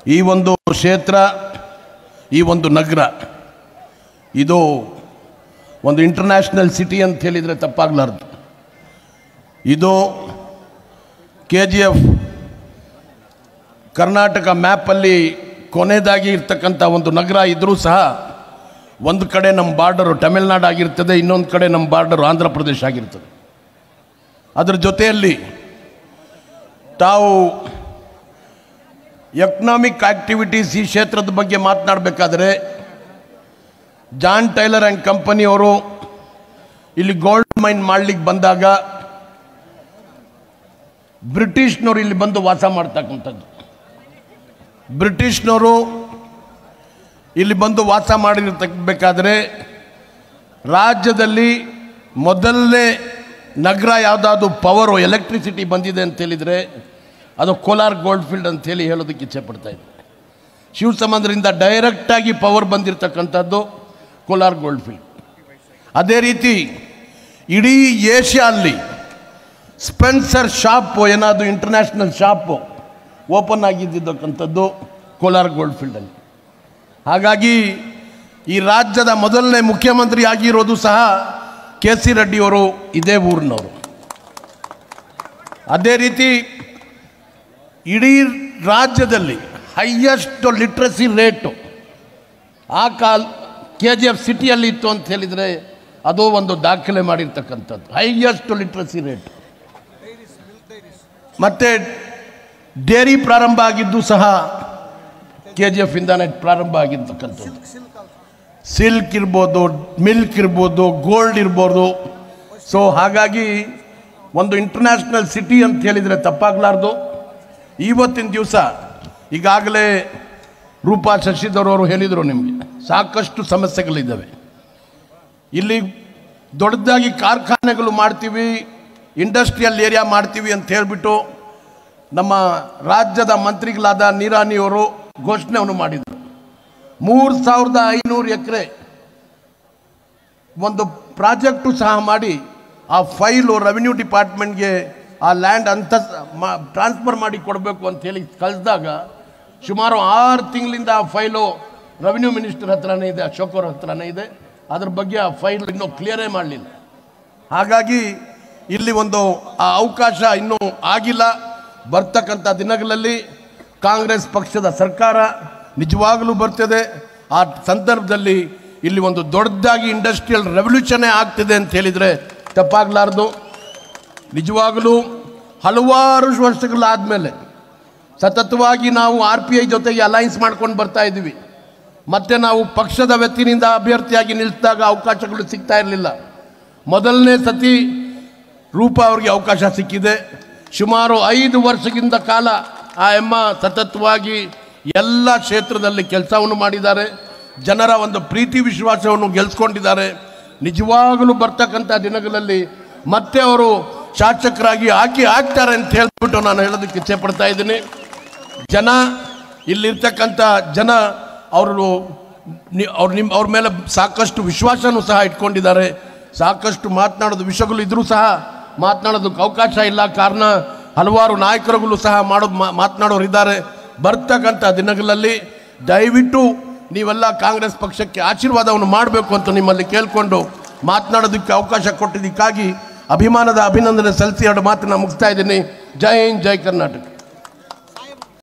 ಈ ಒಂದು ಕ್ಷೇತ್ರ ಈ ಒಂದು ನಗರ ಇದು ಒಂದು ಇಂಟರ್ನ್ಯಾಷನಲ್ ಸಿಟಿ ಅಂತ ಹೇಳಿದರೆ ತಪ್ಪಾಗಲಾರ್ದು ಇದು ಕೆ ಜಿ ಎಫ್ ಕರ್ನಾಟಕ ಮ್ಯಾಪಲ್ಲಿ ಕೊನೆಯದಾಗಿ ಇರ್ತಕ್ಕಂಥ ಒಂದು ನಗರ ಇದ್ದರೂ ಸಹ ಒಂದು ಕಡೆ ನಮ್ಮ ಬಾರ್ಡರು ತಮಿಳ್ನಾಡು ಆಗಿರ್ತದೆ ಇನ್ನೊಂದು ಕಡೆ ನಮ್ಮ ಬಾರ್ಡರು ಆಂಧ್ರ ಪ್ರದೇಶ ಆಗಿರ್ತದೆ ಅದರ ಜೊತೆಯಲ್ಲಿ ತಾವು ಎಕನಾಮಿಕ್ ಆಕ್ಟಿವಿಟೀಸ್ ಈ ಕ್ಷೇತ್ರದ ಬಗ್ಗೆ ಮಾತನಾಡಬೇಕಾದ್ರೆ ಜಾನ್ ಟೈಲರ್ ಆ್ಯಂಡ್ ಕಂಪನಿಯವರು ಇಲ್ಲಿ ಗೋಲ್ಡ್ ಮೈನ್ ಮಾಡಲಿಕ್ಕೆ ಬಂದಾಗ ಬ್ರಿಟಿಷ್ನವರು ಇಲ್ಲಿ ಬಂದು ವಾಸ ಮಾಡ್ತಕ್ಕಂಥದ್ದು ಬ್ರಿಟಿಷ್ನವರು ಇಲ್ಲಿ ಬಂದು ವಾಸ ಮಾಡಿರ್ತಬೇಕಾದ್ರೆ ರಾಜ್ಯದಲ್ಲಿ ಮೊದಲನೇ ನಗರ ಯಾವುದಾದ್ರು ಪವರು ಎಲೆಕ್ಟ್ರಿಸಿಟಿ ಬಂದಿದೆ ಅಂತ ಹೇಳಿದರೆ ಅದು ಕೋಲಾರ್ ಗೋಲ್ಡ್ ಫೀಲ್ಡ್ ಅಂತೇಳಿ ಹೇಳೋದಕ್ಕೆ ಇಚ್ಛೆ ಪಡ್ತಾ ಇದ್ದೆ ಶಿವಸಮಂದ್ರಿಂದ ಡೈರೆಕ್ಟಾಗಿ ಪವರ್ ಬಂದಿರತಕ್ಕಂಥದ್ದು ಕೋಲಾರ್ ಗೋಲ್ಡ್ ಫೀಲ್ಡ್ ಅದೇ ರೀತಿ ಇಡೀ ಏಷ್ಯಾಲ್ಲಿ ಸ್ಪೆನ್ಸರ್ ಶಾಪು ಏನಾದರೂ ಇಂಟರ್ನ್ಯಾಷನಲ್ ಶಾಪು ಓಪನ್ ಆಗಿದ್ದಿದ್ದಕ್ಕಂಥದ್ದು ಕೋಲಾರ ಗೋಲ್ಡ್ ಫೀಲ್ಡಲ್ಲಿ ಹಾಗಾಗಿ ಈ ರಾಜ್ಯದ ಮೊದಲನೇ ಮುಖ್ಯಮಂತ್ರಿ ಆಗಿರೋದು ಸಹ ಕೆ ಸಿ ರೆಡ್ಡಿಯವರು ಇದೇ ಊರಿನವರು ಅದೇ ರೀತಿ ಇಡೀ ರಾಜ್ಯದಲ್ಲಿ ಹೈಯೆಸ್ಟ್ ಲಿಟ್ರಸಿ ರೇಟು ಆ ಕಾಲ್ ಕೆ ಜಿ ಎಫ್ ಸಿಟಿಯಲ್ಲಿ ಇತ್ತು ಅಂತ ಹೇಳಿದರೆ ಅದು ಒಂದು ದಾಖಲೆ ಮಾಡಿರ್ತಕ್ಕಂಥದ್ದು ಹೈಯೆಸ್ಟ್ ಲಿಟ್ರಸಿ ರೇಟ್ ಮತ್ತು ಡೇರಿ ಪ್ರಾರಂಭ ಆಗಿದ್ದು ಸಹ ಕೆ ಜಿ ಎಫ್ ಇಂದಾನೆ ಪ್ರಾರಂಭ ಆಗಿರ್ತಕ್ಕಂಥದ್ದು ಸಿಲ್ಕ್ ಇರ್ಬೋದು ಮಿಲ್ಕ್ ಇರ್ಬೋದು ಗೋಲ್ಡ್ ಇರ್ಬೋದು ಸೊ ಹಾಗಾಗಿ ಒಂದು ಇಂಟರ್ನ್ಯಾಷನಲ್ ಸಿಟಿ ಅಂತ ಹೇಳಿದರೆ ತಪ್ಪಾಗಲಾರ್ದು ಇವತ್ತಿನ ದಿವಸ ಈಗಾಗಲೇ ರೂಪಾ ಶಶಿಧರ್ ಅವರು ಹೇಳಿದರು ನಿಮಗೆ ಸಾಕಷ್ಟು ಸಮಸ್ಯೆಗಳಿದ್ದಾವೆ ಇಲ್ಲಿ ದೊಡ್ಡದಾಗಿ ಕಾರ್ಖಾನೆಗಳು ಮಾಡ್ತೀವಿ ಇಂಡಸ್ಟ್ರಿಯಲ್ ಏರಿಯಾ ಮಾಡ್ತೀವಿ ಅಂತ ಹೇಳಿಬಿಟ್ಟು ನಮ್ಮ ರಾಜ್ಯದ ಮಂತ್ರಿಗಳಾದ ನೀರಾಣಿಯವರು ಘೋಷಣೆಯನ್ನು ಮಾಡಿದರು ಮೂರು ಸಾವಿರದ ಐನೂರು ಎಕರೆ ಒಂದು ಪ್ರಾಜೆಕ್ಟು ಸಹ ಮಾಡಿ ಆ ಫೈಲು ರೆವಿನ್ಯೂ ಡಿಪಾರ್ಟ್ಮೆಂಟ್ಗೆ ಆ ಲ್ಯಾಂಡ್ ಅಂತ ಟ್ರಾನ್ಸ್ಫರ್ ಮಾಡಿ ಕೊಡಬೇಕು ಅಂತ ಹೇಳಿ ಕಳಿಸಿದಾಗ ಸುಮಾರು ಆರು ತಿಂಗಳಿಂದ ಆ ಫೈಲು ರೆವಿನ್ಯೂ ಮಿನಿಸ್ಟರ್ ಹತ್ರನೇ ಇದೆ ಅಶೋಕ್ ಅವ್ರ ಹತ್ರನೇ ಇದೆ ಅದ್ರ ಬಗ್ಗೆ ಆ ಫೈಲ್ ಇನ್ನೂ ಕ್ಲಿಯರೇ ಮಾಡಲಿಲ್ಲ ಹಾಗಾಗಿ ಇಲ್ಲಿ ಒಂದು ಆ ಅವಕಾಶ ಇನ್ನೂ ಆಗಿಲ್ಲ ಬರ್ತಕ್ಕಂಥ ದಿನಗಳಲ್ಲಿ ಕಾಂಗ್ರೆಸ್ ಪಕ್ಷದ ಸರ್ಕಾರ ನಿಜವಾಗಲೂ ಬರ್ತದೆ ಆ ಸಂದರ್ಭದಲ್ಲಿ ಇಲ್ಲಿ ಒಂದು ದೊಡ್ಡದಾಗಿ ಇಂಡಸ್ಟ್ರಿಯಲ್ ರೆವಲ್ಯೂಷನ್ನೇ ಆಗ್ತಿದೆ ಅಂತ ಹೇಳಿದರೆ ತಪ್ಪಾಗಲಾರ್ದು ನಿಜವಾಗಲೂ ಹಲವಾರು ವರ್ಷಗಳಾದಮೇಲೆ ಸತತವಾಗಿ ನಾವು ಆರ್ ಪಿ ಐ ಜೊತೆಗೆ ಅಲೈನ್ಸ್ ಮಾಡ್ಕೊಂಡು ಬರ್ತಾ ಇದ್ದೀವಿ ಮತ್ತೆ ನಾವು ಪಕ್ಷದ ವ್ಯಕ್ತಿನಿಂದ ಅಭ್ಯರ್ಥಿಯಾಗಿ ನಿಲ್ಲಿಸಿದಾಗ ಅವಕಾಶಗಳು ಸಿಗ್ತಾ ಇರಲಿಲ್ಲ ಮೊದಲನೇ ಸತಿ ರೂಪ ಅವರಿಗೆ ಅವಕಾಶ ಸಿಕ್ಕಿದೆ ಸುಮಾರು ಐದು ವರ್ಷದಿಂದ ಕಾಲ ಆ ಎಮ್ಮ ಸತತವಾಗಿ ಎಲ್ಲ ಕ್ಷೇತ್ರದಲ್ಲಿ ಕೆಲಸವನ್ನು ಮಾಡಿದ್ದಾರೆ ಜನರ ಒಂದು ಪ್ರೀತಿ ವಿಶ್ವಾಸವನ್ನು ಗೆಲ್ಸ್ಕೊಂಡಿದ್ದಾರೆ ನಿಜವಾಗಲೂ ಬರ್ತಕ್ಕಂಥ ದಿನಗಳಲ್ಲಿ ಮತ್ತೆ ಅವರು ಶಾಸಕರಾಗಿ ಹಾಕಿ ಆಗ್ತಾರೆ ಅಂತ ಹೇಳ್ಬಿಟ್ಟು ನಾನು ಹೇಳೋದಕ್ಕೆ ಇಚ್ಛೆ ಪಡ್ತಾ ಇದ್ದೀನಿ ಜನ ಇಲ್ಲಿರ್ತಕ್ಕಂಥ ಜನ ಅವರು ನಿ- ಅವ್ರು ನಿಮ್ಮ ಅವ್ರ ಮೇಲೆ ಸಾಕಷ್ಟು ವಿಶ್ವಾಸನೂ ಸಹ ಇಟ್ಕೊಂಡಿದ್ದಾರೆ ಸಾಕಷ್ಟು ಮಾತನಾಡೋದು ವಿಷಯಗಳು ಇದ್ರೂ ಸಹ ಮಾತನಾಡೋದಕ್ಕೆ ಅವಕಾಶ ಇಲ್ಲ ಕಾರಣ ಹಲವಾರು ನಾಯಕರುಗಳು ಸಹ ಮಾಡೋದು ಮಾ- ಮಾತನಾಡೋರು ಇದ್ದಾರೆ ಬರ್ತಕ್ಕಂಥ ದಿನಗಳಲ್ಲಿ ದಯವಿಟ್ಟು ನೀವೆಲ್ಲ ಕಾಂಗ್ರೆಸ್ ಪಕ್ಷಕ್ಕೆ ಆಶೀರ್ವಾದವನ್ನು ಮಾಡಬೇಕು ಅಂತ ನಿಮ್ಮಲ್ಲಿ ಕೇಳಿಕೊಂಡು ಮಾತನಾಡೋದಕ್ಕೆ ಅವಕಾಶ ಕೊಟ್ಟಿದ್ದಕ್ಕಾಗಿ ಅಭಿಮಾನದ ಅಭಿನಂದನೆ ಸಲ್ಲಿಸಿ ಎರಡು ಮಾತನ್ನ ಮುಗಿಸ್ತಾ ಇದ್ದೀನಿ ಜೈ ಹಿಂದ್ ಜೈ ಕರ್ನಾಟಕ